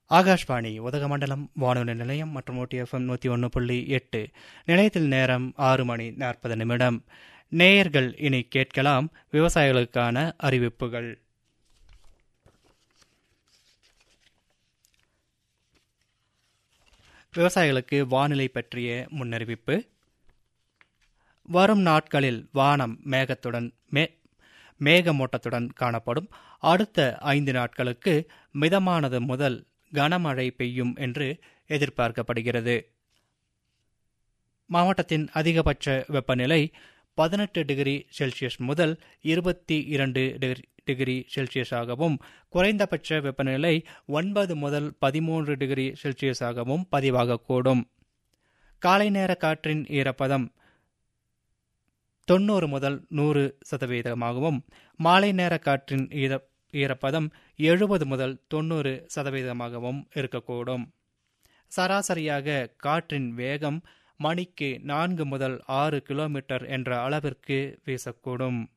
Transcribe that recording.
ஆகாஷ்வாணி உதகமண்டலம் வானொலி நிலையம் மற்றும் ஓடிஎஃப்எம் நூற்றி ஒன்று புள்ளி எட்டு நிலையத்தில் நேரம் ஆறு மணி நாற்பது நிமிடம் நேயர்கள் இனி கேட்கலாம் விவசாயிகளுக்கான அறிவிப்புகள் விவசாயிகளுக்கு வானிலை பற்றிய முன்னறிவிப்பு வரும் நாட்களில் வானம் மேகத்துடன் மே மேகமூட்டத்துடன் காணப்படும் அடுத்த ஐந்து நாட்களுக்கு மிதமானது முதல் கனமழை பெய்யும் என்று எதிர்பார்க்கப்படுகிறது மாவட்டத்தின் அதிகபட்ச வெப்பநிலை பதினெட்டு டிகிரி செல்சியஸ் முதல் இருபத்தி இரண்டு டிகிரி செல்சியஸாகவும் குறைந்தபட்ச வெப்பநிலை ஒன்பது முதல் பதிமூன்று டிகிரி செல்சியஸாகவும் பதிவாகக்கூடும் காலை நேர காற்றின் ஈரப்பதம் தொண்ணூறு முதல் நூறு சதவீதமாகவும் மாலை நேர காற்றின் ஈர ஈரப்பதம் எழுபது முதல் தொண்ணூறு சதவீதமாகவும் இருக்கக்கூடும் சராசரியாக காற்றின் வேகம் மணிக்கு நான்கு முதல் ஆறு கிலோமீட்டர் என்ற அளவிற்கு வீசக்கூடும்